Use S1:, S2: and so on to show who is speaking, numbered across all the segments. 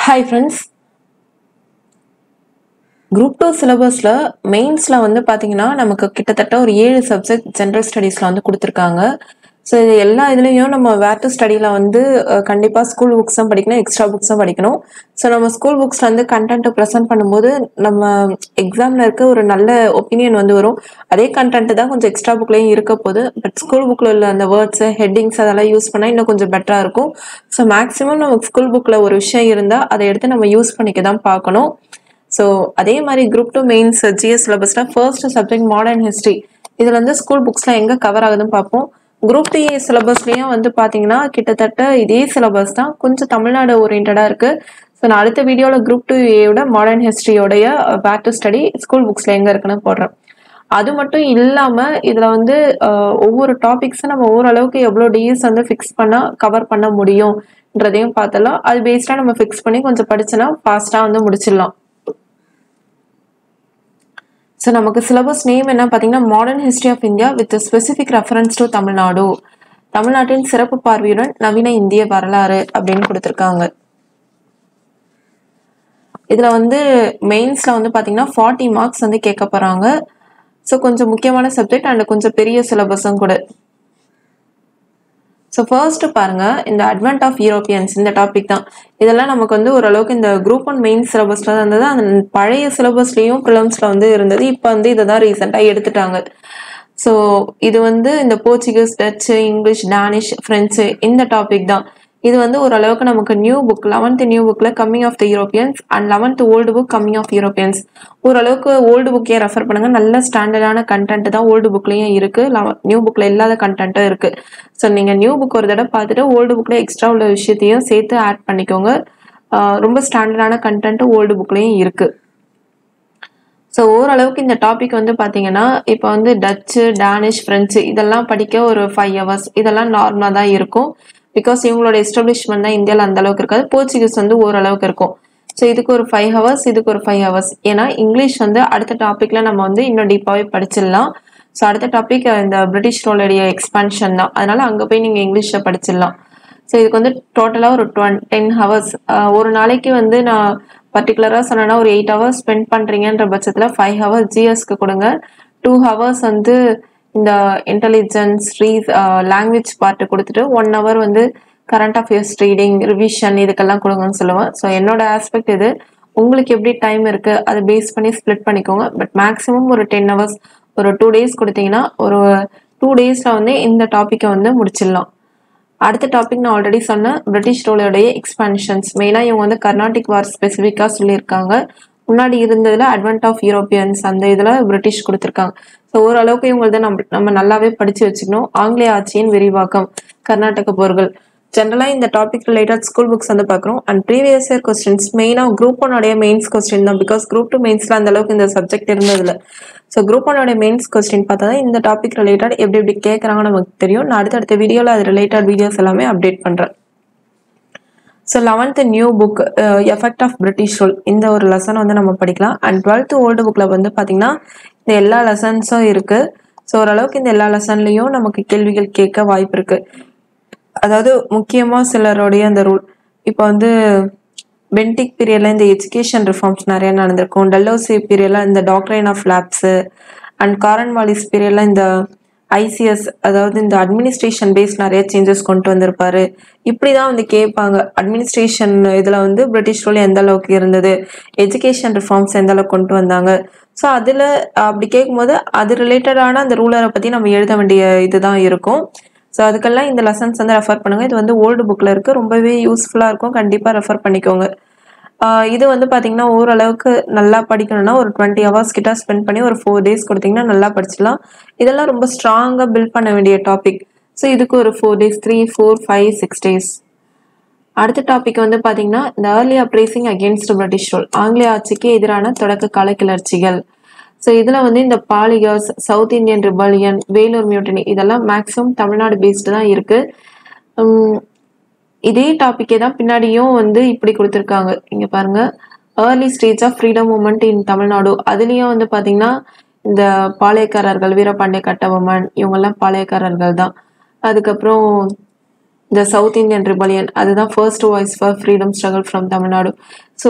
S1: hi friends group two சிலபஸில் மெயின்ஸில் வந்து பார்த்தீங்கன்னா நமக்கு கிட்டத்தட்ட ஒரு ஏழு சப்ஜெக்ட் ஜென்ரல் ஸ்டடீஸில் வந்து கொடுத்துருக்காங்க ஸோ இது எல்லா இதுலேயும் நம்ம வேர் டு ஸ்டடியில் வந்து கண்டிப்பாக ஸ்கூல் புக்ஸ் தான் படிக்கணும் எக்ஸ்ட்ரா புக்ஸ் தான் படிக்கணும் ஸோ நம்ம ஸ்கூல் புக்ஸில் வந்து கண்டென்ட்டை ப்ரெசென்ட் பண்ணும்போது நம்ம எக்ஸாமில் இருக்க ஒரு நல்ல ஒப்பீனியன் வந்து வரும் அதே கண்டென்ட் தான் கொஞ்சம் எக்ஸ்ட்ரா புக்லேயும் இருக்க போகுது பட் ஸ்கூல் புக்கில் உள்ள அந்த வேர்ட்ஸு ஹெட்டிங்ஸ் அதெல்லாம் யூஸ் பண்ணால் இன்னும் கொஞ்சம் பெட்டராக இருக்கும் ஸோ மேக்ஸிமம் நமக்கு ஸ்கூல் புக்கில் ஒரு விஷயம் இருந்தால் அதை எடுத்து நம்ம யூஸ் பண்ணிக்க தான் பார்க்கணும் ஸோ அதே மாதிரி குரூப் டூ மெயின்ஸ் ஜிஎஸ் சிலபஸில் ஃபர்ஸ்ட் சப்ஜெக்ட் மாடர்ன் ஹிஸ்ட்ரி இதில் வந்து ஸ்கூல் புக்ஸில் எங்கே கவர் ஆகுதுன்னு பார்ப்போம் குரூப் டூ ஏ சிலபஸ்லேயும் வந்து பார்த்தீங்கன்னா கிட்டத்தட்ட இதே சிலபஸ் தான் கொஞ்சம் தமிழ்நாடு ஓரியன்டாக இருக்குது ஸோ நான் அடுத்த வீடியோவில் குரூப் டூ ஏயோட மாடர்ன் ஹிஸ்ட்ரியோடைய பேக் டு ஸ்டடி ஸ்கூல் புக்ஸில் எங்கே இருக்குன்னு போடுறேன் அது மட்டும் இல்லாமல் இதில் வந்து அஹ், ஒவ்வொரு டாபிக்ஸும் நம்ம ஓரளவுக்கு எவ்வளோ டேஸ் வந்து ஃபிக்ஸ் பண்ணால் கவர் பண்ண முடியும்ன்றதையும் பார்த்தலாம் அது பேஸ்டாக நம்ம ஃபிக்ஸ் பண்ணி கொஞ்சம் படிச்சோன்னா ஃபாஸ்ட்டாக வந்து முடிச்சிடலாம் ஸோ நமக்கு சிலபஸ் நேம் என்ன பார்த்தீங்கன்னா modern history of India with specific reference to Tamil Nadu தமிழ்நாட்டின் சிறப்பு பார்வையுடன் நவீன இந்திய வரலாறு அப்படின்னு கொடுத்துருக்காங்க இதில் வந்து மெயின்ஸில் வந்து பார்த்தீங்கன்னா ஃபார்ட்டி மார்க்ஸ் வந்து கேட்க போகிறாங்க ஸோ கொஞ்சம் முக்கியமான சப்ஜெக்ட் அண்ட் கொஞ்சம் பெரிய சிலபஸும் கூட ஸோ ஃபர்ஸ்ட் பாருங்க இந்த அட்வென்ட் ஆஃப் யூரோப்பியன்ஸ் இந்த டாபிக் தான் இதெல்லாம் நமக்கு வந்து ஓரளவுக்கு இந்த குரூப் ஒன் மெயின் சிலபஸ்ல தான் இருந்தது அந்த பழைய சிலபஸ்லயும் பிலிம்ஸ்ல வந்து இருந்தது இப்போ வந்து இதை தான் ரீசெண்டாக எடுத்துட்டாங்க ஸோ இது வந்து இந்த Portuguese Dutch English Danish French இந்த டாபிக் தான் இது வந்து ஓரளவுக்கு நமக்கு நியூ புக் லெவன்த் நியூ புக்ல coming of the Europeans and eleventh old book coming of Europeans ஓரளவுக்கு ஓல்டு புக்கே ரெஃபர் பண்ணுங்க நல்ல ஸ்டாண்டர்டான கண்டென்ட் தான் ஓல்டு புக்லயும் இருக்கு நியூ புக்ல இல்லாத கண்டென்ட்டும் இருக்கு ஸோ நீங்க நியூ புக் ஒரு தடவை பார்த்துட்டு ஓல்டு புக்ல எக்ஸ்ட்ரா உள்ள விஷயத்தையும் சேர்த்து ஆட் பண்ணிக்கோங்க ஆஹ் ரொம்ப ஸ்டாண்டர்டான கண்டென்ட் ஓல்டு புக்லயும் இருக்கு ஸோ ஓரளவுக்கு இந்த டாபிக் வந்து பார்த்தீங்கன்னா இப்போ வந்து டச்சு டேனிஷ் ஃப்ரெஞ்சு இதெல்லாம் படிக்க ஒரு ஃபைவ் ஹவர்ஸ் இதெல்லாம் நார்மலாக தான் இருக்கும் பிகாஸ் இவங்களோட எஸ்டாப்ளிஷ்மெண்ட் தான் இந்தியாவில் அந்த அளவுக்கு இருக்காது போர்ச்சுகீஸ் வந்து ஓரளவுக்கு இருக்கும் ஸோ இதுக்கு ஒரு ஃபைவ் ஹவர்ஸ் இதுக்கு ஒரு ஃபைவ் ஹவர்ஸ் ஏன்னா இங்கிலீஷ் வந்து அடுத்த டாப்பிக்ல நம்ம வந்து இன்னும் டீப்பாகவே படிச்சிடலாம் ஸோ அடுத்த டாபிக் இந்த பிரிட்டிஷ் ரோலுடைய எக்ஸ்பான்ஷன் தான் அதனால அங்கே போய் நீங்கள் இங்கிலீஷில் படிச்சிடலாம் ஸோ இதுக்கு வந்து டோட்டலாக ஒரு டுவென் டென் ஹவர்ஸ் ஒரு நாளைக்கு வந்து நான் பர்டிகுலராக சொன்னேன்னா ஒரு எயிட் ஹவர்ஸ் ஸ்பெண்ட் பண்ணுறீங்கன்ற பட்சத்தில் ஃபைவ் ஹவர்ஸ் ஜிஎஸ்க்கு கொடுங்க டூ ஹவர்ஸ் வந்து இந்த இன்டெலிஜென்ஸ் ரீஸ் லாங்குவேஜ் பார்ட்டு கொடுத்துட்டு ஒன் ஹவர் வந்து கரண்ட் அஃபேர்ஸ் ரீடிங் ரிவிஷன் இதுக்கெல்லாம் கொடுங்கன்னு சொல்லுவேன் ஸோ என்னோட ஆஸ்பெக்ட் இது உங்களுக்கு எப்படி டைம் இருக்கு அதை பேஸ் பண்ணி ஸ்ப்ளிட் பண்ணிக்கோங்க பட் மேக்ஸிமம் ஒரு டென் ஹவர்ஸ் ஒரு டூ டேஸ் கொடுத்தீங்கன்னா ஒரு டூ டேஸில் வந்து இந்த டாப்பிக்கை வந்து முடிச்சிடலாம் அடுத்த டாபிக் நான் ஆல்ரெடி சொன்னேன் பிரிட்டிஷ் ரோலோடைய எக்ஸ்பான்ஷன்ஸ் மெயினாக இவங்க வந்து கர்நாடிக் வார் ஸ்பெசிஃபிக்காக சொல்லியிருக்காங்க முன்னாடி இருந்ததுல அட்வென்ட் ஆஃப் யூரோப்பியன்ஸ் அந்த இதில் பிரிட்டிஷ் கொடுத்துருக்காங்க ஸோ ஓரளவுக்கு இவங்களது நம்ம நம்ம நல்லாவே படித்து வச்சுக்கணும் ஆங்கிலேய ஆட்சியின் விரிவாக்கம் கர்நாடக போர்கள் ஜென்ரலாக இந்த டாபிக் ரிலேட்டட் ஸ்கூல் புக்ஸ் வந்து பார்க்குறோம் அண்ட் ப்ரீவியஸ் இயர் கொஸ்டின்ஸ் மெயினாக குரூப் ஒன்னோடைய மெயின்ஸ் கொஸ்டின் தான் பிகாஸ் குரூப் டூ மெயின்ஸில் அந்த அளவுக்கு இந்த சப்ஜெக்ட் இருந்ததில்ல ஸோ குரூப் ஒன்னோட மெயின்ஸ் கொஸ்டின் பார்த்தா தான் இந்த டாபிக் ரிலேட்டட் எப்படி எப்படி கேட்குறாங்கன்னு நமக்கு தெரியும் நான் அடுத்தடுத்த வீடியோவில் அது ரிலேட்டட் வீடியோஸ் எல்லாமே அப்டேட் பண்ணுறேன் so eleventh new book effect of British rule இந்த ஒரு லெசன் வந்து நம்ம படிக்கலாம் அண்ட் டுவெல்த் ஓல்டு புக்கில் வந்து பார்த்தீங்கன்னா இந்த எல்லா லெசன்ஸும் இருக்குது ஸோ ஓரளவுக்கு இந்த எல்லா லெசன்லேயும் நமக்கு கேள்விகள் கேட்க வாய்ப்பு இருக்குது அதாவது முக்கியமாக சிலருடைய அந்த ரூல் இப்போ வந்து பென்டிக் பீரியடில் இந்த எஜுகேஷன் ரிஃபார்ம்ஸ் நிறைய நடந்திருக்கும் டெல்லோசி பீரியடில் இந்த doctrine of lapse and Cornwallis பீரியடில் இந்த ஐசிஎஸ் அதாவது இந்த அட்மினிஸ்ட்ரேஷன் பேஸ் நிறைய சேஞ்சஸ் கொண்டு வந்திருப்பாரு இப்படி தான் வந்து கேட்பாங்க அட்மினிஸ்ட்ரேஷன் இதில் வந்து பிரிட்டிஷ் ரூல் எந்த அளவுக்கு இருந்தது எஜுகேஷன் ரிஃபார்ம்ஸ் எந்த அளவுக்கு கொண்டு வந்தாங்க ஸோ அதில் அப்படி கேட்கும்போது அது ரிலேட்டடான அந்த ரூலரை பற்றி நம்ம எழுத வேண்டிய இதுதான் இருக்கும் ஸோ அதுக்கெல்லாம் இந்த லெசன்ஸ் வந்து ரெஃபர் பண்ணுங்க இது வந்து ஓல்டு புக்கில் இருக்குது ரொம்பவே யூஸ்ஃபுல்லாக இருக்கும் கண்டிப்பாக ரெஃபர் பண்ணிக்கோங்க ஆஹ் இது வந்து பார்த்தீங்கன்னா ஓரளவுக்கு நல்லா படிக்கணும்னா ஒரு டுவெண்ட்டி ஹவர்ஸ் கிட்ட ஸ்பெண்ட் பண்ணி ஒரு ஃபோர் டேஸ் கொடுத்தீங்கன்னா நல்லா படிச்சிடலாம் இதெல்லாம் ரொம்ப ஸ்ட்ராங்காக பில்ட் பண்ண வேண்டிய டாபிக் ஸோ இதுக்கு ஒரு four days three four five six days அடுத்த டாபிக் வந்து பார்த்தீங்கன்னா இந்த early uprising against British rule ஆங்கிலேய ஆட்சிக்கு எதிரான தொடக்க கால கிளர்ச்சிகள் ஸோ இதில் வந்து இந்த poligars South Indian rebellion Vellore mutiny இதெல்லாம் மேக்ஸிமம் தமிழ்நாடு பேஸ்டு தான் இருக்குது இதே டாப்பிக்கே தான் பின்னாடியும் வந்து இப்படி கொடுத்துருக்காங்க இங்க பாருங்க early stage of freedom movement in Tamil Nadu அதுலேயும் வந்து பார்த்தீங்கன்னா இந்த பாளையக்காரர்கள் வீரபாண்டிய கட்டபொம்மன் இவங்கெல்லாம் பாளையக்காரர்கள் தான் அதுக்கப்புறம் இந்த சவுத் இந்தியன் ரிபலியன் அதுதான் first voice for freedom struggle from Tamil Nadu so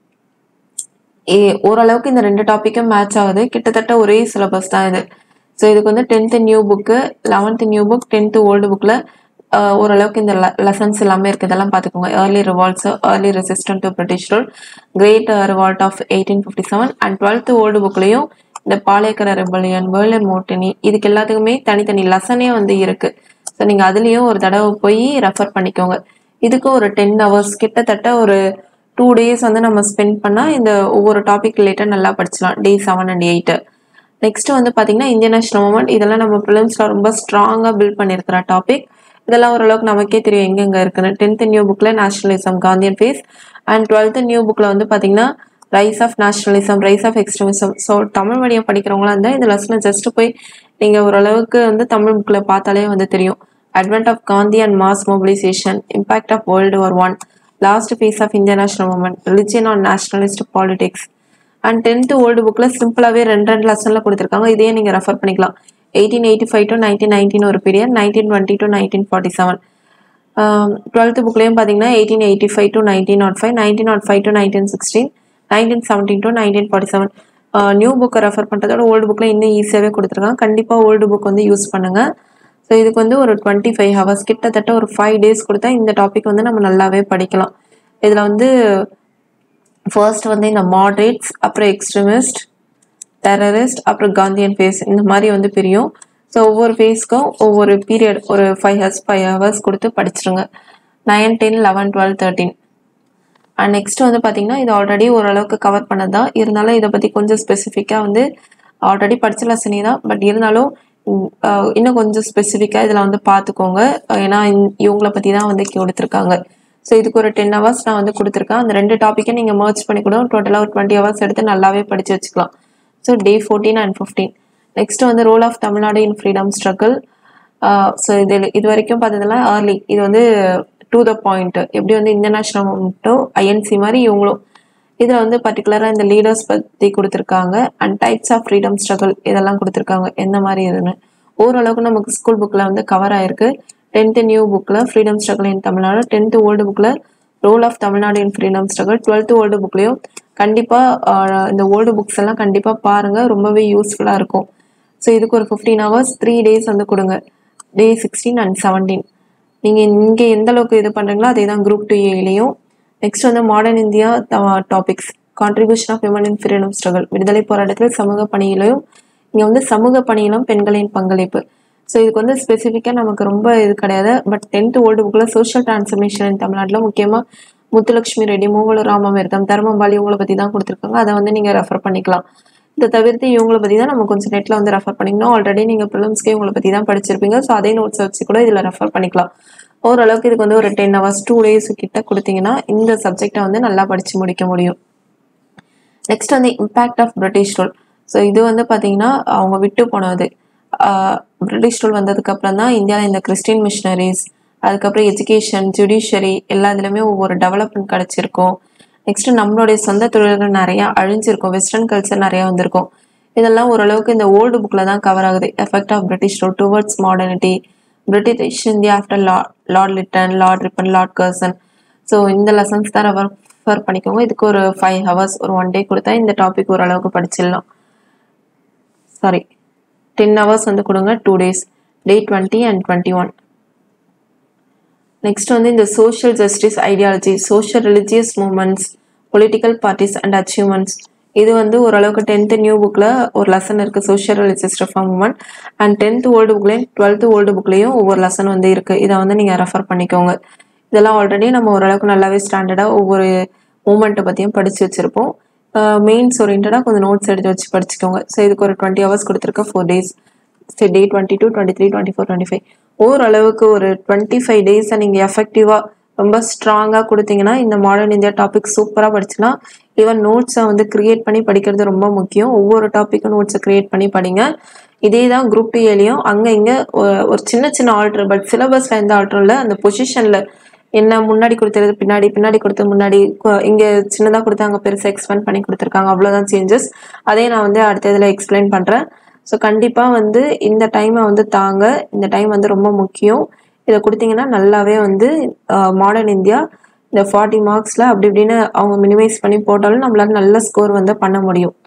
S1: ஓரளவுக்கு இந்த ரெண்டு டாப்பிக்கும் மேட்ச் ஆகுது கிட்டத்தட்ட ஒரே சிலபஸ் தான் இது ஸோ இதுக்கு வந்து tenth new book eleventh new book tenth old புக்கில் ஓரளவுக்கு இந்த லெசன்ஸ் எல்லாமே இருக்குது இதெல்லாம் பார்த்துக்கோங்க early revolts early resistant to British rule great revolt of eighteen fifty seven and twelfth old புக்லேயும் இந்த பாளையக்கர ரெபலியன் வேர்லர் மோட்டினி இதுக்கு எல்லாத்துக்குமே தனித்தனி லெசனே வந்து இருக்குது ஸோ நீங்கள் அதுலேயும் ஒரு தடவை போய் ரெஃபர் பண்ணிக்கோங்க இதுக்கு ஒரு டென் ஹவர்ஸ் கிட்டத்தட்ட ஒரு டூ டேஸ் வந்து நம்ம ஸ்பெண்ட் பண்ணால் இந்த ஒவ்வொரு டாபிக் ரிலேட்டட் நல்லா படிச்சலாம் day seven and eight next வந்து பார்த்தீங்கன்னா இந்தியன் நேஷனல் மூமெண்ட் இதெல்லாம் நம்ம ப்ரிலிம்ஸில் ரொம்ப ஸ்ட்ராங்காக பில்ட் பண்ணியிருக்கிற டாபிக் இதெல்லாம் ஓரளவுக்கு நமக்கே தெரியும் எங்கெங்க இருக்குன்னு டென்த் நியூ புக்கில் nationalism Gandhian phase and twelfth new புக்கில் வந்து பார்த்தீங்கன்னா rise of nationalism rise of extremism so Tamil medium படிக்கிறவங்களா இருந்தால் இந்த லெசனை ஜஸ்ட் போய் நீங்கள் ஓரளவுக்கு வந்து தமிழ் புக்கில் பார்த்தாலே வந்து தெரியும் advent of Gandhi and mass mobilisation impact of world war one last phase of Indian national movement religion and nationalist politics and tenth old புக்கில் சிம்பிளாகவே ரெண்டு ரெண்டு லெசனில் கொடுத்துருக்காங்க இதையே நீங்கள் ரெஃபர் பண்ணிக்கலாம் eighteen eighty five to nineteen nineteen ஒரு period nineteen twenty to nineteen forty seven twelfth புக்லேயும் பார்த்தீங்கன்னா eighteen eighty five to nineteen nought five nineteen nought five to nineteen sixteen nineteen seventeen to nineteen forty seven new புக்கை refer பண்ணுறதோட old புக்கில் இன்னும் ஈஸியாகவே கொடுத்துருக்காங்க கண்டிப்பாக ஓல்டு புக் வந்து யூஸ் பண்ணுங்கள் ஸோ இதுக்கு வந்து ஒரு டுவெண்ட்டி ஃபைவ் ஹவர்ஸ் கிட்டத்தட்ட ஒரு ஃபைவ் டேஸ் கொடுத்தா இந்த டாபிக் வந்து நம்ம நல்லாவே படிக்கலாம் இதில் வந்து ஃபர்ஸ்ட் வந்து இந்த மாட்ரேட்ஸ் அப்புறம் எக்ஸ்ட்ரமிஸ்ட் டெரரிஸ்ட் அப்புறம் காந்தியன் ஃபேஸ் இந்த மாதிரி வந்து பிரியும் ஸோ ஒவ்வொரு ஃபேஸ்க்கும் ஒவ்வொரு பீரியட் ஒரு ஃபைவ் ஹவர்ஸ் ஃபைவ் ஹவர்ஸ் கொடுத்து படிச்சிருங்க nine ten eleven twelve thirteen and next வந்து பார்த்தீங்கன்னா இது ஆல்ரெடி ஓரளவுக்கு கவர் பண்ணது தான் இருந்தாலும் இதை பற்றி கொஞ்சம் ஸ்பெசிஃபிக்காக வந்து ஆல்ரெடி படிச்ச லெசனே தான் பட் இருந்தாலும் உம், ஆஹ், இன்னும் கொஞ்சம் ஸ்பெசிஃபிக்காக இதில் வந்து பார்த்துக்கோங்க ஏன்னா இந்த- இவங்கள பற்றி தான் வந்து கொடுத்துருக்காங்க ஸோ இதுக்கு ஒரு டென் ஹவர்ஸ் நான் வந்து கொடுத்துருக்கேன் அந்த ரெண்டு டாப்பிக்கை நீங்கள் மர்ச் பண்ணி கூட டோட்டலாக ஒரு டுவெண்ட்டி ஹவர்ஸ் எடுத்து நல்லாவே படித்து வச்சுக்கலாம் so day fourteen and fifteen next வந்து role of Tamil Nadu in freedom struggle so இது இது வரைக்கும் பார்த்ததெல்லாம் ஏர்லி இது வந்து டு த பாயிண்ட் எப்படி வந்து இன்டர்நேஷ்னல் மூமெண்ட்டோ ஐஎன்சி மாதிரி இவங்களும் இதில் வந்து பர்டிகுலராக இந்த லீடர்ஸ் பற்றி கொடுத்துருக்காங்க and types of freedom struggle இதெல்லாம் கொடுத்துருக்காங்க எந்த மாதிரி இதுன்னு ஓரளவுக்கு நமக்கு ஸ்கூல் புக்கில் வந்து கவர் ஆயிருக்கு டென்த்து நியூ புக்கில் freedom struggle in Tamil Nadu tenth old புக்கில் role of Tamil Nadu in freedom struggle twelfth old புக்லேயும் கண்டிப்பாக இந்த ஓல்டு புக்ஸ் எல்லாம் கண்டிப்பாக பாருங்கள் ரொம்பவே யூஸ்ஃபுல்லாக இருக்கும் ஸோ இதுக்கு ஒரு ஃபிஃப்டீன் ஹவர்ஸ் த்ரீ டேஸ் வந்து கொடுங்க டே சிக்ஸ்டீன் அண்ட் செவன்டீன் நீங்கள் இங்கே எந்த அளவுக்கு இது பண்ணுறீங்களோ அதே தான் குரூப் டூ ஏலையும் நெக்ஸ்ட் வந்து modern India topics contribution of women in freedom struggle விடுதலை போராட்டத்தில் சமூக பணியிலும் இங்கே வந்து சமூக பணியிலும் பெண்களின் பங்களிப்பு ஸோ இதுக்கு வந்து ஸ்பெசிஃபிக்காக நமக்கு ரொம்ப இது கிடையாது பட் டென்த் ஓல்டு புக்கில் சோஷியல் டிரான்ஸ்ஃபர்மேஷன் இன் தமிழ்நாட்டில் முக்கியமாக முத்துலட்சுமி ரெட்டி மூவலூர் ராமமிர்தம் தர்மபாலி இவங்களை பற்றி தான் கொடுத்துருக்காங்க அதை வந்து நீங்கள் ரெஃபர் பண்ணிக்கலாம் இதை தவிர்த்து இவங்களை பற்றி தான் நம்ம கொஞ்சம் நெட்டில் வந்து ரெஃபர் பண்ணிக்கணும் ஆல்ரெடி நீங்கள் ப்ரிலிம்ஸ்க்கே இவங்களை பற்றி தான் படிச்சிருப்பீங்க ஸோ அதே நோட்ஸ் வச்சு கூட இதில் ரெஃபர் பண்ணிக்கலாம் ஓரளவுக்கு இதுக்கு வந்து ஒரு டென் ஹவர்ஸ் டூ டேஸ் கிட்ட கொடுத்தீங்கன்னா இந்த சப்ஜெக்டை வந்து நல்லா படித்து முடிக்க முடியும் நெக்ஸ்ட் வந்து impact of British rule so இது வந்து பார்த்தீங்கன்னா அவங்க விட்டு போனது ஆஹ் பிரிட்டிஷ் ரூல் வந்ததுக்கு அப்புறம் தான் இந்தியாவில் இந்த கிறிஸ்டின் மிஷனரிஸ் அதுக்கப்புறம் எஜுகேஷன் ஜுடிஷியரி எல்லா இதுலையுமே ஒவ்வொரு டெவலப்மெண்ட் கிடச்சிருக்கும் நெக்ஸ்ட் நம்மளுடைய சொந்த தொழில்கள் நிறையா அழிஞ்சிருக்கும் வெஸ்டர்ன் கல்ச்சர் நிறையா வந்திருக்கும் இதெல்லாம் ஓரளவுக்கு இந்த ஓல்டு புக்கில் தான் கவர் ஆகுது effect of British rule towards modernity British India after லா Lord Lytton Lord Ripon Lord Curzon so இந்த லெசன்ஸ் தான் ரெஃபர் பண்ணிக்கோங்க இதுக்கு ஒரு ஃபைவ் ஹவர்ஸ் ஒரு ஒன் டே கொடுத்தா இந்த டாபிக் ஓரளவுக்கு படிச்சிடலாம் சாரி டென் ஹவர்ஸ் வந்து கொடுங்க two days day twenty and twenty one next வந்து இந்த social justice ideology social religious movements political parties and achievements இது வந்து ஓரளவுக்கு டென்த்து நியூ புக்கில் ஒரு லெசன் இருக்குது social religious reform movement and tenth old புக்லேயும் டுவெல்த்து ஓல்டு புக்லேயும் ஒவ்வொரு லெசன் வந்து இருக்குது இதை வந்து நீங்கள் ரெஃபர் பண்ணிக்கோங்க இதெல்லாம் ஆல்ரெடி நம்ம ஓரளவுக்கு நல்லாவே ஸ்டாண்டர்டாக ஒவ்வொரு மூமெண்ட்டை பற்றியும் படித்து வச்சுருப்போம் மெயின்ஸ் ஓரியன்டாக கொஞ்சம் நோட்ஸ் எடுத்து வச்சு படிச்சுக்கோங்க ஸோ இதுக்கு ஒரு டுவெண்ட்டி ஹவர்ஸ் கொடுத்துருக்க ஃபோர் டேஸ் சரி day twenty two twenty three twenty four twenty five ஓரளவுக்கு ஒரு டுவெண்ட்டி ஃபைவ் டேஸை நீங்கள் எஃபெக்டிவாக ரொம்ப ஸ்ட்ராங்காக கொடுத்தீங்கன்னா இந்த மாடர்ன் இந்தியா டாபிக் சூப்பராக படிச்சுன்னா ஈவன் நோட்ஸை வந்து கிரியேட் பண்ணி படிக்கிறது ரொம்ப முக்கியம் ஒவ்வொரு டாப்பிக்கும் நோட்ஸை கிரியேட் பண்ணி படிங்க இதே தான் குரூப் டூ ஏலையும் அங்கே இங்கே ஒரு சின்ன சின்ன ஆல்ட்ரு பட் சிலபஸில் எந்த ஆல்ட்ரும் இல்லை அந்த பொசிஷனில் என்ன முன்னாடி கொடுத்தது பின்னாடி பின்னாடி கொடுத்தது முன்னாடி கு- இங்க சின்னதா கொடுத்து அங்க பெருசா எக்ஸ்பேண்ட் பண்ணி கொடுத்துருக்காங்க அவ்வளவுதான் சேஞ்சஸ் அதே நான் வந்து அடுத்த இதுல எக்ஸ்பிளைன் பண்றேன் ஸோ கண்டிப்பா வந்து இந்த டைமை வந்து தாங்க இந்த டைம் வந்து ரொம்ப முக்கியம் இதை கொடுத்தீங்கன்னா நல்லாவே வந்து மாடர்ன் இந்தியா இந்த ஃபார்ட்டி மார்க்ஸில் அப்படி இப்படின்னு அவங்க மினிமைஸ் பண்ணி போட்டாலும் நம்மளால நல்ல ஸ்கோர் வந்து பண்ண முடியும்